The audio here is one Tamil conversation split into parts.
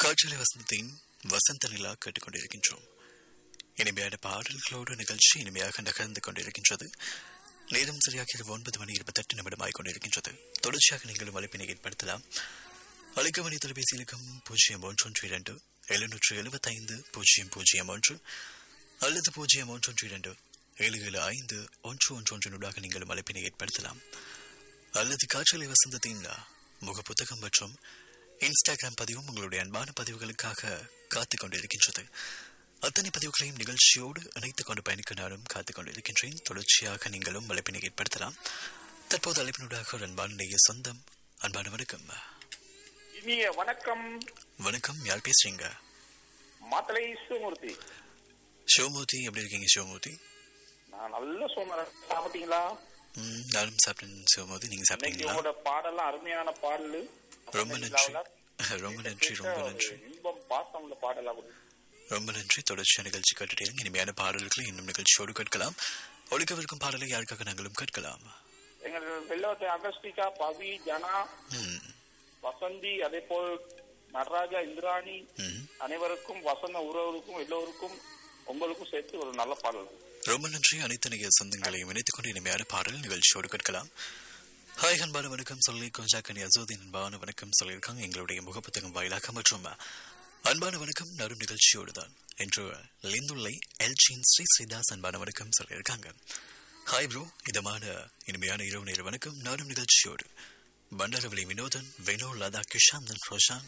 காற்றலை வசந்தத்தின் வசந்த நிலா கேட்டுக்கொண்டிருக்கின்றோம் இனிமையான பாடல்களோடு நிகழ்ச்சி இனிமையாக நகர்ந்து கொண்டிருக்கின்றது நேரம் சரியாக இரவு ஒன்பது மணி இருபத்தெட்டு நிமிடமாய் கொண்டிருக்கின்றது தொடர்ச்சியாக நீங்களும் அழைப்பினை ஏற்படுத்தலாம் அழைக்கமணி தொலைபேசி இலக்கம் பூஜ்ஜியம் ஒன்று இரண்டு எழுநூற்று எழுபத்தைந்து பூஜ்ஜியம் பூஜ்ஜியம் ஒன்று அல்லது பூஜ்ஜியம் ஒன்று இரண்டு ஏழு ஏழு ஐந்து ஒன்று ஒன்று ஒன்றினூடாக நீங்களும் அழைப்பினை ஏற்படுத்தலாம் அல்லது காற்றலை வசந்தத்தின் முக புத்தகம் மற்றும் இன்ஸ்டாகிராம் பதிவும் உங்களுடைய அன்பான பதிவுகளுக்காக காத்துக் கொண்டிருக்கின்றது அத்தனை பதிவுகளையும் நிகழ்ச்சியோடு இணைத்துக் கொண்டு பயணிக்க நானும் காத்துக் கொண்டிருக்கின்றேன் தொடர்ச்சியாக நீங்களும் அழைப்பினை ஏற்படுத்தலாம் தற்போது அழைப்பினூடாக ஒரு அன்பான நேய சொந்தம் அன்பான வணக்கம் இனிய வணக்கம் வணக்கம் யார் பேசுறீங்க மாத்தலை சிவமூர்த்தி சிவமூர்த்தி எப்படி இருக்கீங்க சிவமூர்த்தி நான் நல்ல சோமரன் சாப்பிட்டீங்களா ம், நானும் சாப்பிட்டேன் சிவமூர்த்தி நீங்க இன்னைக்கு சாப்பிட்டீங்களா உங்களோட பாடெல்லாம் அருமையான பாடல் ரொம்ப நன்றி ரொம்ப நன்றி ரொம்ப நன்றி இன்பம் பாசம் உள்ள பாடலா கொடுத்து ரொம்ப நன்றி தொடர்ச்சியா நிகழ்ச்சி கேட்டுட்டே இருங்க இனிமையான பாடல்களை இன்னும் நிகழ்ச்சியோடு கேட்கலாம் ஒழிக்கவிருக்கும் பாடலை யாருக்காக நாங்களும் கேட்கலாம் எங்கள் வெள்ளவத்தை அகஸ்டிகா பவி ஜனா ம், வசந்தி அதே போல் நடராஜா இந்திராணி ம். அனைவருக்கும் வசந்த உறவுகளுக்கும் எல்லோருக்கும் உங்களுக்கும் சேர்த்து ஒரு நல்ல பாடல் ரொம்ப நன்றி அனைத்து நிக சொந்தங்களையும் இணைத்துக் கொண்டு இனிமையான பாடல் நிகழ்ச்சியோடு கேட்கலாம் ஹாய் அன்பான வணக்கம் சொல்லி கொஞ்சாக்கனி அசோதின் அன்பான வணக்கம் சொல்லியிருக்காங்க எங்களுடைய முகப்புத்தகம் வாயிலாக மற்றும் அன்பான வணக்கம் நரும் நிகழ்ச்சியோடு தான் என்று லிந்துள்ளை எல்ஜின் ஸ்ரீ ஸ்ரீதாஸ் அன்பான வணக்கம் சொல்லியிருக்காங்க ஹாய் ப்ரோ இதமான இனிமையான இரவு நேர வணக்கம் நானும் நிகழ்ச்சியோடு பண்டாரவளி வினோதன் வெனோ லதா கிஷாந்தன் ரோஷான்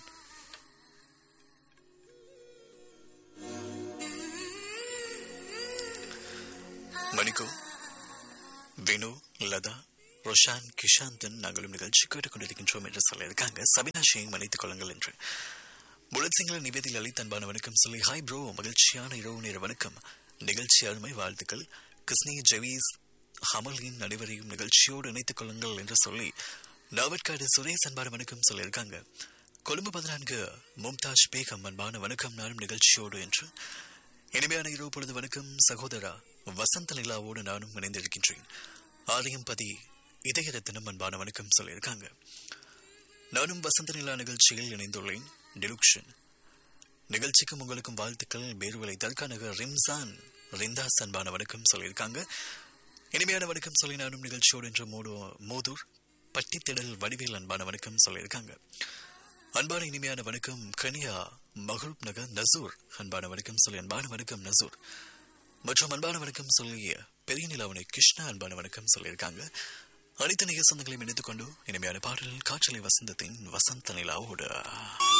மணிக்கு வினு லதா ரோஷான் கிஷாந்தன் நாங்களும் நிகழ்ச்சி கேட்டுக்கொண்டிருக்கின்றோம் என்று சொல்லியிருக்காங்க சபினா ஷேங் மன்னித்துக் கொள்ளுங்கள் என்று புலத் சிங்கள நிவேதி லலித் அன்பான வணக்கம் சொல்லி ஹாய் ப்ரோ மகிழ்ச்சியான இரவு நேர வணக்கம் நிகழ்ச்சி அருமை வாழ்த்துக்கள் கிருஷ்ணி ஜெவீஸ் ஹமலின் அனைவரையும் நிகழ்ச்சியோடு இணைத்துக் கொள்ளுங்கள் என்று சொல்லி நாவற்காடு சுரேஷ் அன்பான வணக்கம் சொல்லியிருக்காங்க கொழும்பு பதினான்கு மும்தாஜ் பேகம் அன்பான வணக்கம் நானும் நிகழ்ச்சியோடு என்று இனிமையான இரவு பொழுது வணக்கம் சகோதரா வசந்த நிலாவோடு நானும் இணைந்திருக்கின்றேன் ஆலயம்பதி இதய ரத்தினம் அன்பான வணக்கம் சொல்லியிருக்காங்க நானும் வசந்த நிலா நிகழ்ச்சியில் இணைந்துள்ளேன் டிலுக்ஷன் நிகழ்ச்சிக்கும் உங்களுக்கும் வாழ்த்துக்கள் பேருவலை தர்கா நகர் ரிம்சான் ரிந்தாஸ் அன்பான வணக்கம் சொல்லியிருக்காங்க இனிமையான வணக்கம் சொல்லி நானும் நிகழ்ச்சியோடு என்ற மோடு மோதூர் பட்டித்திடல் வடிவேல் அன்பான வணக்கம் சொல்லியிருக்காங்க அன்பான இனிமையான வணக்கம் கனியா மஹரூப் நகர் நசூர் அன்பான வணக்கம் சொல்லி அன்பான வணக்கம் நசூர் மற்றும் அன்பான வணக்கம் சொல்லிய பெரிய நிலாவணி கிருஷ்ணா அன்பான வணக்கம் சொல்லியிருக்காங்க அனைத்து நிக சொந்தங்களையும் இணைத்துக் கொண்டு இனிமையான பாடல் காற்றலை வசந்தத்தின் வசந்த நிலாவோடு